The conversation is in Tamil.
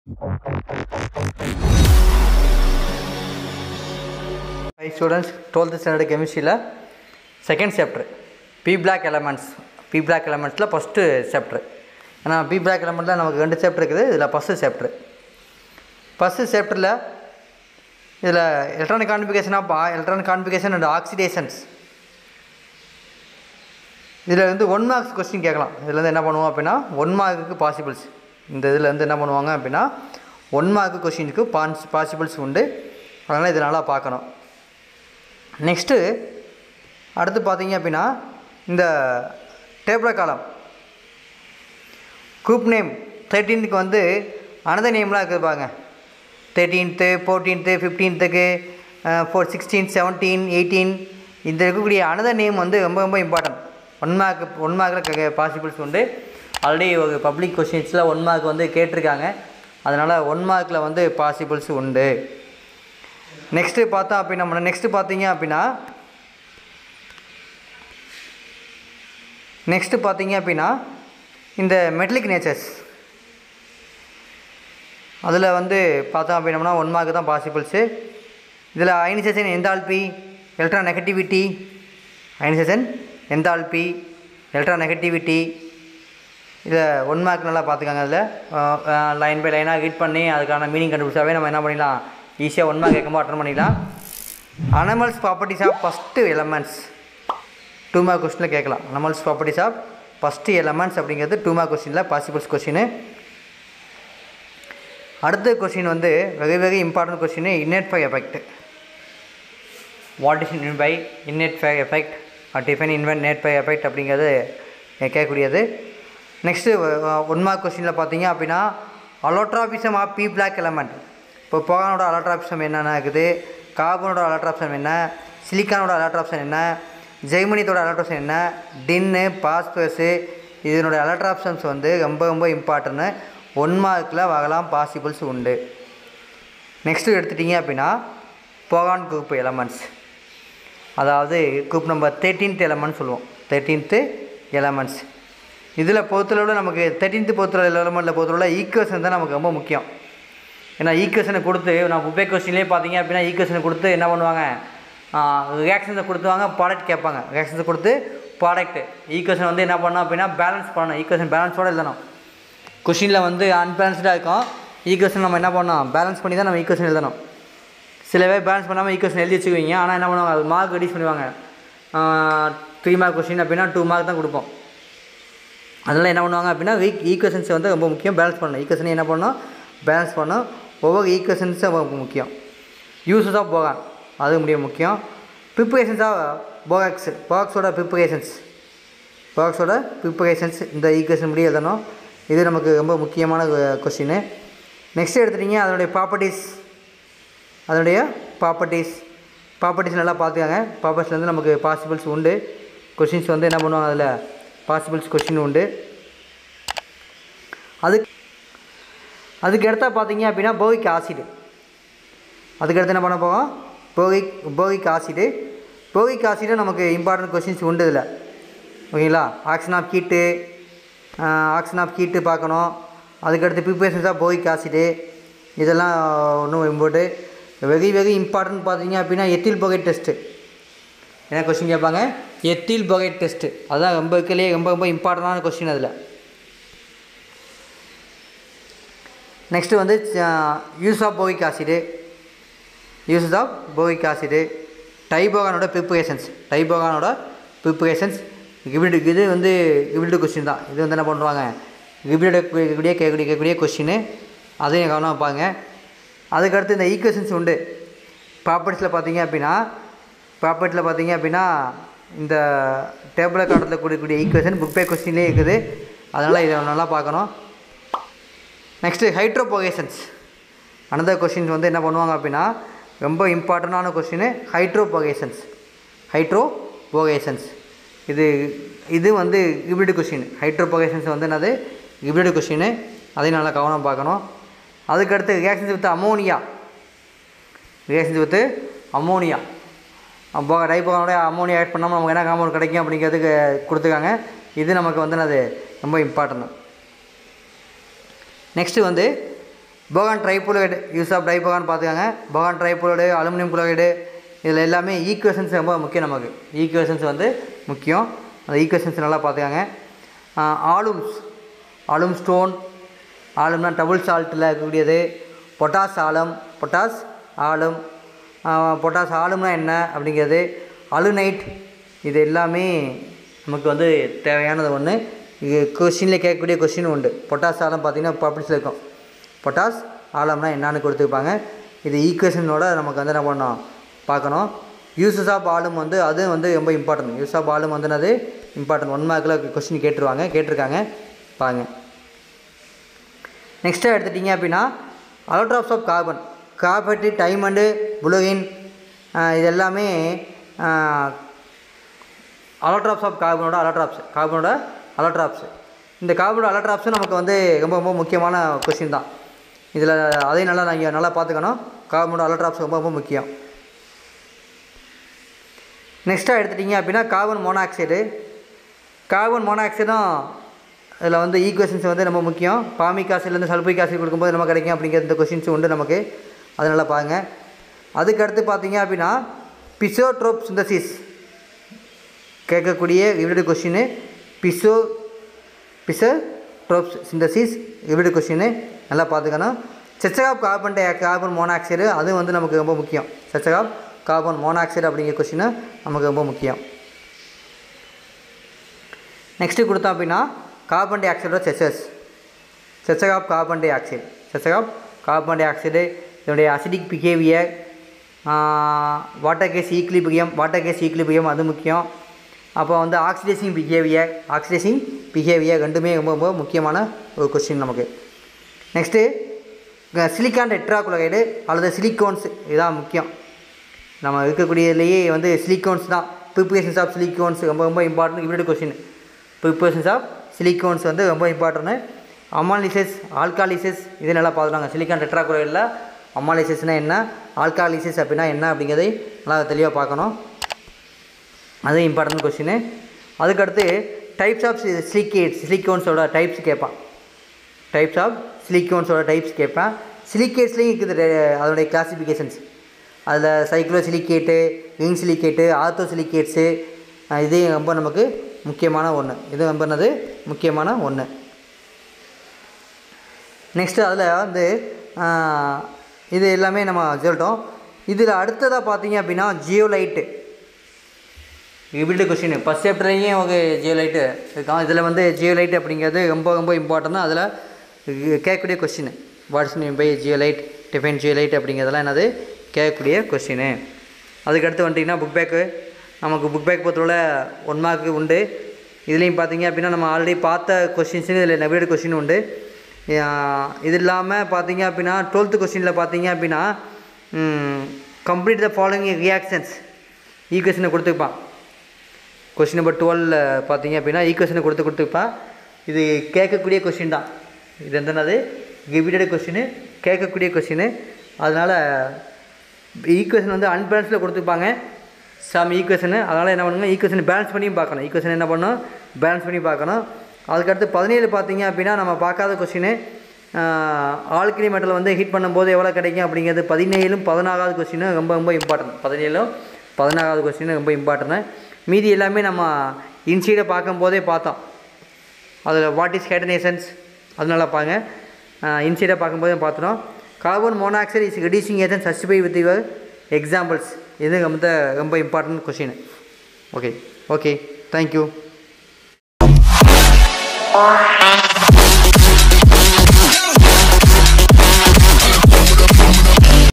Hi students, 12th standard chemistryல second chapter p block elements p block எலமெண்ட்ஸில் ஃபஸ்ட்டு சாப்டர் ஏன்னா பி பிளாக் எலமெண்ட்டில் நமக்கு ரெண்டு சாப்டர் இருக்குது இதில் ஃபஸ்ட்டு சாப்டர் ஃபஸ்ட்டு சாப்டரில் இதில் electronic configuration of electronic configuration and oxidations இதில் வந்து ஒன் மார்க்ஸ் கொஸ்டின் கேட்கலாம் இதில் வந்து என்ன பண்ணுவோம் அப்படின்னா ஒன் மார்க்குக்கு பாசிபிள்ஸ் இந்த இதில் வந்து என்ன பண்ணுவாங்க அப்படின்னா ஒன் மார்க்கு கொஸ்டினுக்கு பான்ஸ் பாசிபிள்ஸ் உண்டு அதனால் இதை நல்லா பார்க்கணும் நெக்ஸ்ட்டு அடுத்து பார்த்தீங்க அப்படின்னா இந்த டேபிள் காலம் குரூப் நேம் தேர்ட்டீன்த்துக்கு வந்து அனதர் நேம்லாம் இருக்குது பாருங்க தேர்ட்டீன்த்து ஃபோர்டீன்த்து ஃபிஃப்டீன்த்துக்கு ஃபோர் சிக்ஸ்டீன் செவன்டீன் எயிட்டீன் இந்த இருக்கக்கூடிய அனதர் நேம் வந்து ரொம்ப ரொம்ப இம்பார்ட்டன்ட் ஒன் மார்க் ஒன் மார்க்கில் பாசிபிள்ஸ் உண்டு ஆல்ரெடி ஒரு பப்ளிக் கொஷின்ஸில் ஒன் மார்க் வந்து கேட்டிருக்காங்க அதனால் ஒன் மார்க்கில் வந்து பாசிபிள்ஸ் உண்டு நெக்ஸ்ட்டு பார்த்தோம் அப்படின்னா நம்ம நெக்ஸ்ட்டு பார்த்தீங்க அப்படின்னா நெக்ஸ்ட்டு பார்த்தீங்க அப்படின்னா இந்த மெட்டலிக் நேச்சர்ஸ் அதில் வந்து பார்த்தோம் அப்படின்னம்னா ஒன் மார்க் தான் பாசிபிள்ஸு இதில் ionisation enthalpy electronegativity ionisation enthalpy electronegativity இதை ஒன் மார்க் நல்லா பார்த்துக்காங்க அதில் லைன் பை லைனாக ரீட் பண்ணி அதுக்கான மீனிங் கண்டுபிடிச்சாவே நம்ம என்ன பண்ணிடலாம் ஈஸியாக ஒன் மார்க் கேட்கும்போது அட்டன் பண்ணிடலாம் anomalous properties of first elements two mark கொஸ்டினில் கேட்கலாம் anomalous properties of first elements அப்படிங்கிறது டூ மார்க் கொஸ்டினில் பாசிபிள்ஸ் கொஸ்டின் அடுத்த கொஸ்டின் வந்து very very important question inert pair effect what is in by inert pair effect define inert pair effect அப்படிங்கிறது கேட்கக்கூடியது நெக்ஸ்ட்டு ஒன் மார்க் கொஸ்டினில் பார்த்தீங்க அப்படின்னா allotropism of p block element இப்போ போகானோட அலோட்ராபிசம் என்னென்ன இருக்குது கார்பனோட அலோட்ராப்ஷன் என்ன சிலிக்கானோட அலோட்ராப்ஷன் என்ன ஜெய்மனியத்தோட அலோட்ராப்ஷன் என்ன டின்னு பாஸ்பரஸு இதனோட அலோட்ராப்ஷன்ஸ் வந்து ரொம்ப ரொம்ப இம்பார்ட்டன்ட் ஒன் மார்க்கில் வரலாம் பாசிபிள்ஸ் உண்டு நெக்ஸ்ட்டு எடுத்துட்டிங்க அப்படின்னா போகான் குரூப் எலமெண்ட்ஸ் அதாவது குரூப் நம்பர் தேர்ட்டீன்த் எலமெண்ட் சொல்லுவோம் தேர்ட்டீன்த்து எலமெண்ட்ஸ் இதில் பொறுத்தளவில் நமக்கு தேர்ட்டீன்த்து பொறுத்தளவு எலமெண்ட்டில் பொறுத்தளவில் ஈக்குவேஷன் தான் நமக்கு ரொம்ப முக்கியம் ஏன்னா ஈக்குவேஷனை கொடுத்து நான் புபே கொஸ்டின்லேயே பார்த்தீங்க அப்படின்னா ஈக்குவேஷனை கொடுத்து என்ன பண்ணுவாங்க ரியாக்ஷன்ஸை கொடுத்துவாங்க ப்ராடக்ட் கேட்பாங்க ரியாக்ஷன்ஸை கொடுத்து ப்ராடக்ட் ஈக்குவேஷன் வந்து என்ன பண்ணோம் அப்படின்னா பேலன்ஸ் பண்ணணும் ஈக்குவேஷன் பேலன்ஸோடு எழுதணும் கொஷினில் வந்து அன்பேலன்ஸ்டாக இருக்கும் ஈக்குவேஷன் நம்ம என்ன பண்ணோம் பேலன்ஸ் பண்ணி தான் நம்ம ஈக்குவேஷன் எழுதணும் சில பேர் பேலன்ஸ் பண்ணாமல் ஈக்குவேஷன் எழுதி வச்சுக்குவீங்க ஆனால் என்ன பண்ணுவாங்க அது மார்க் ரெடியூஸ் பண்ணுவாங்க த்ரீ மார்க் கொஷின் அப்படின்னா டூ மார்க் தான் கொடுப்போம் அதனால் என்ன பண்ணுவாங்க அப்படின்னா வீக் ஈக்குவேஷன்ஸ் வந்து ரொம்ப முக்கியம் பேலன்ஸ் பண்ணணும் ஈக்குவேஷன் என்ன பண்ணணும் பேலன்ஸ் பண்ணணும் ஒவ்வொரு ஈக்குவேஷன்ஸும் ரொம்ப முக்கியம் யூசஸ் ஆஃப் போகான் அது முடிய முக்கியம் ப்ரிப்பரேஷன்ஸ் ஆஃப் போகாக்ஸ் போகாக்ஸோட ப்ரிப்பரேஷன்ஸ் போகாக்ஸோட ப்ரிப்பரேஷன்ஸ் இந்த ஈக்குவேஷன் முடிய எழுதணும் இது நமக்கு ரொம்ப முக்கியமான கொஷின் நெக்ஸ்ட் எடுத்துட்டிங்க அதனுடைய ப்ராப்பர்ட்டிஸ் அதனுடைய ப்ராப்பர்ட்டிஸ் ப்ராப்பர்ட்டிஸ் நல்லா பார்த்துக்காங்க ப்ராப்பர்ட்டிஸ்லேருந்து நமக்கு பாசிபிள்ஸ் உண்டு கொஷின்ஸ் வந்து என்ன பண்ணுவாங்க அதில் பாசிபிள்ஸ் கொஷின் உண்டு அதுக்கு அதுக்கு அடுத்தா பார்த்தீங்க அப்படின்னா போகிக் ஆசிடு அதுக்கடுத்து என்ன பண்ண போவோம் boric boric acid boric acid நமக்கு இம்பார்ட்டன்ட் கொஷின்ஸ் உண்டு இதில் ஓகேங்களா action of heat action of heat பார்க்கணும் அதுக்கடுத்து ப்ரிப்பரேஷன்ஸ் ஆஃப் போகிக் ஆசிடு இதெல்லாம் ஒன்றும் இம்போர்ட்டு வெரி வெரி இம்பார்ட்டன்ட் பார்த்தீங்க அப்படின்னா எத்தில் போகை டெஸ்ட்டு என்ன கொஸ்டின் கேட்பாங்க எத்தில் போகை டெஸ்ட்டு அதுதான் ரொம்ப இருக்கலையே ரொம்ப ரொம்ப இம்பார்ட்டண்டான கொஸ்டின் அதில் நெக்ஸ்ட்டு வந்து use of boric acid uses of boric acid டைபோகானோட ப்ரிப்பரேஷன்ஸ் டைபோகானோட ப்ரிப்பரேஷன்ஸ் கிபில்டு இது வந்து கிபில்டு கொஸ்டின் தான் இது வந்து என்ன பண்ணுவாங்க கிபில்டு கேட்கக்கூடிய கேட்கக்கூடிய கேட்கக்கூடிய கொஸ்டின் அதையும் கவனம் வைப்பாங்க அதுக்கடுத்து இந்த ஈக்குவேஷன்ஸ் உண்டு ப்ராப்பர்ட்டிஸில் பார்த்தீங்க அப்படின்னா ப்ராப்பர்ட்டியில் பார்த்தீங்க அப்படின்னா இந்த டேபிளை காட்டத்தில் கூடிய ஈக்குவேஷன் புக் பே கொஸ்டின்லேயே இருக்குது அதனால் இதை நல்லா பார்க்கணும் நெக்ஸ்ட்டு ஹைட்ரோபோகேஷன்ஸ் அனதர் கொஷின்ஸ் வந்து என்ன பண்ணுவாங்க அப்படின்னா ரொம்ப இம்பார்ட்டண்டான கொஷின் ஹைட்ரோபோகேஷன்ஸ் ஹைட்ரோபோகேஷன்ஸ் இது இது வந்து கிபிலிடு கொஷின் ஹைட்ரோபோகேஷன்ஸ் வந்து என்னது கிபிலிடு கொஷின் அதையும் நல்லா கவனம் பார்க்கணும் அதுக்கடுத்து reactions with ammonia reactions with ammonia அப்போ டைப்போனோட அமோனியா ஆட் பண்ணாமல் நமக்கு என்ன காம்பவுண்ட் கிடைக்கும் அப்படிங்கிறதுக்கு கொடுத்துருக்காங்க இது நமக்கு வந்து என்னது ரொம்ப இம்பார்ட்டன்ட் நெக்ஸ்ட்டு வந்து boron trifluoride use of diborane பார்த்துக்காங்க போகான் ட்ரைபுளோயிடு அலுமினியம் குளோரைடு இதில் எல்லாமே ஈக்குவேஷன்ஸ் ரொம்ப முக்கியம் நமக்கு ஈக்குவேஷன்ஸ் வந்து முக்கியம் அந்த ஈக்குவேஷன்ஸ் நல்லா பார்த்துக்காங்க ஆலும்ஸ் ஆலும் ஸ்டோன் ஆலும்னா டபுள் சால்ட்டில் இருக்கக்கூடியது potash alum potash alum potash ஆலும்னா என்ன அப்படிங்கிறது அலுனைட் இது எல்லாமே நமக்கு வந்து தேவையானது ஒன்று இது கொஷினில் கேட்கக்கூடிய கொஷின் உண்டு பொட்டாஸ் ஆலம் பார்த்திங்கன்னா ப்ராப்பர்ட்டிஸில் இருக்கும் பொட்டாஸ் ஆலம்னா என்னன்னு கொடுத்துருப்பாங்க இது ஈக்குவேஷனோட நமக்கு வந்து என்ன பண்ணோம் பார்க்கணும் யூசஸ் ஆஃப் ஆலும் வந்து அது வந்து ரொம்ப இம்பார்ட்டன்ட் யூஸ் ஆஃப் ஆலும் வந்து என்னது இம்பார்ட்டன்ட் ஒன் மார்க்கில் கொஸ்டின் கேட்டுருவாங்க கேட்டிருக்காங்க பாருங்க நெக்ஸ்ட்டாக எடுத்துட்டிங்க அப்படின்னா அலோட்ராப்ஸ் ஆஃப் கார்பன் கார்பெட்டு டைமண்டு புளோகின் இது எல்லாமே அலோட்ராப்ஸ் ஆஃப் கார்பனோட அலோட்ராப்ஸ் கார்பனோட அலோட்ராப்ஸ் இந்த கார்பனோட அலோட்ராப்ஸும் நமக்கு வந்து ரொம்ப ரொம்ப முக்கியமான கொஷின் தான் இதில் அதையும் நல்லா நீங்கள் நல்லா பார்த்துக்கணும் கார்பனோட அலோட்ராப்ஸ் ரொம்ப ரொம்ப முக்கியம் நெக்ஸ்ட்டாக எடுத்துட்டிங்க அப்படின்னா கார்பன் மோனாக்சைடு கார்பன் மோனாக்சைடும் இதில் வந்து ஈக்குவேஷன்ஸ் வந்து ரொம்ப முக்கியம் பாமிக் ஆசிட்லேருந்து சல்பூரிக் ஆசிட் கொடுக்கும்போது நம்ம கிடைக்கும் அப்படிங்கிற இந்த கொஷின்ஸ் உண்டு நமக்கு அது நல்லா பாருங்க அதுக்கு அடுத்து பார்த்தீங்க அப்படின்னா பிசோட்ரோப் சிந்தசிஸ் கேட்கக்கூடிய இவருடைய கொஷின் பிசோ பிசோ ட்ரோப்ஸ் சிந்தசிஸ் இவருடைய கொஷின் நல்லா பார்த்துக்கணும் செச்சகாப் கார்பன் டை கார்பன் மோனாக்சைடு அது வந்து நமக்கு ரொம்ப முக்கியம் செச்சகாப் கார்பன் மோனாக்சைடு அப்படிங்கிற கொஷின் நமக்கு ரொம்ப முக்கியம் நெக்ஸ்ட்டு கொடுத்தோம் அப்படின்னா கார்பன் டை ஆக்சைடோட செசஸ் செச்சகாப் கார்பன் டை ஆக்சைடு செச்சகாப் கார்பன் டை ஆக்சைடு இதனுடைய acidic behaviour water gas equilibrium water gas equilibrium அது முக்கியம் அப்போ வந்து ஆக்சிடைசிங் பிஹேவியர் ஆக்சிடைசிங் பிஹேவியர் ரெண்டுமே ரொம்ப ரொம்ப முக்கியமான ஒரு கொஸ்டின் நமக்கு நெக்ஸ்ட்டு சிலிக்கான் டெட்ராகுலோரைடு அல்லது சிலிக்கோன்ஸ் இதுதான் முக்கியம் நம்ம இருக்கக்கூடியதுலேயே வந்து சிலிக்கோன்ஸ் தான் ப்ரிப்பரேஷன்ஸ் ஆஃப் சிலிக்கோன்ஸ் ரொம்ப ரொம்ப இம்பார்ட்டன்ட் இவருடைய கொஸ்டின் ப்ரிப்பரேஷன்ஸ் ஆஃப் சிலிக்கோன்ஸ் வந்து ரொம்ப இம்பார்ட்டன்ட் அமாலிசிஸ் ஆல்காலிசிஸ் இது நல்லா பார்த்துட்டாங்க சிலிக்கான் டெட்ராகுலோரைடில் அமாலிசிஸ்னால் என்ன ஆல்காலிசிஸ் அப்படின்னா என்ன அப்படிங்கிறதை நல்லா தெளிவாக பார்க்கணும் அது இம்பார்ட்டன்ட் கொஸ்டின் அதுக்கடுத்து டைப்ஸ் ஆஃப் சிலிகேட்ஸ் சிலிக்கோன்ஸோட டைப்ஸ் கேட்பான் டைப்ஸ் ஆஃப் சிலிக்கோன்ஸோட டைப்ஸ் கேட்பேன் சிலிகேட்ஸ்லேயும் இருக்குது அதோடைய கிளாசிஃபிகேஷன்ஸ் அதில் சைக்ளோ சிலிக்கேட்டு விங் சிலிக்கேட்டு ஆர்த்தோ சிலிக்கேட்ஸு இது ரொம்ப நமக்கு முக்கியமான ஒன்று இது ரொம்ப என்னது முக்கியமான ஒன்று நெக்ஸ்ட்டு அதில் வந்து இது எல்லாமே நம்ம சொல்லிட்டோம் இதில் அடுத்ததாக பார்த்தீங்க அப்படின்னா ஜியோலைட்டு இப்படி கொஸ்டின் ஃபஸ்ட் சாப்டர்லேயும் ஒரு ஜியோலைட்டு இருக்கான் இதில் வந்து ஜியோலைட் அப்படிங்கிறது ரொம்ப ரொம்ப இம்பார்ட்டன்ட் அதில் கேட்கக்கூடிய question what's meant by zeolite define zeolite அப்படிங்கிறதெல்லாம் என்னது கேட்கக்கூடிய கொஸ்டின் அதுக்கடுத்து வந்துட்டிங்கன்னா புக் பேக்கு நமக்கு புக் பேக் பொறுத்தவரை ஒன் மார்க்கு உண்டு இதுலேயும் பார்த்தீங்க அப்படின்னா நம்ம ஆல்ரெடி பார்த்த கொஸ்டின்ஸு இதில் நெபிடட் கொஸ்டின் உண்டு இது இல்லாமல் பார்த்தீங்க அப்படின்னா டுவெல்த்து கொஸ்டினில் பார்த்தீங்க அப்படின்னா கம்ப்ளீட் த ஃபாலோயிங் ரியாக்ஷன்ஸ் ஈக்குவேஷனை கொடுத்துருப்பான் கொஸ்டின் நம்பர் டுவெலில் பார்த்தீங்க அப்படின்னா ஈக்குவேஷனை கொடுத்து கொடுத்துருப்பான் இது கேட்கக்கூடிய கொஸ்டின் தான் இது என்னது ரிப்பீட்டட் கொஸ்டின் கேட்கக்கூடிய கொஸ்டின் அதனால் ஈக்குவேஷன் வந்து அன்பேலன்ஸில் கொடுத்துருப்பாங்க சம் ஈக்குவேஷனு அதனால் என்ன பண்ணுங்க ஈக்குவேஷன் பேலன்ஸ் பண்ணியும் பார்க்கணும் ஈக்குவேஷன் என்ன பண்ணணும் பேலன்ஸ் பண்ணி பார்க்கணும் அதுக்கடுத்து பதினேழு பார்த்தீங்க அப்படின்னா நம்ம பார்க்காத கொஸ்டின் ஆல்கினி மெட்டல் வந்து ஹீட் பண்ணும்போது எவ்வளோ கிடைக்கும் அப்படிங்கிறது பதினேழும் பதினாறாவது கொஸ்டின் ரொம்ப ரொம்ப இம்பார்ட்டன்ட் பதினேழும் பதினாறாவது கொஸ்டின் ரொம்ப இம்பார்ட்டன்ட் மீதி எல்லாமே நம்ம இன்சைடை பார்க்கும்போதே பார்த்தோம் அதில் வாட் இஸ் ஹேட்டனேஷன்ஸ் அது நல்லா பாருங்க இன்சைடை பார்க்கும்போதே பார்த்துட்டோம் carbon monoxide is reducing agent justify with your examples இது ரொம்ப ரொம்ப இம்பார்ட்டன்ட் கொஷின் ஓகே ஓகே தேங்க்யூ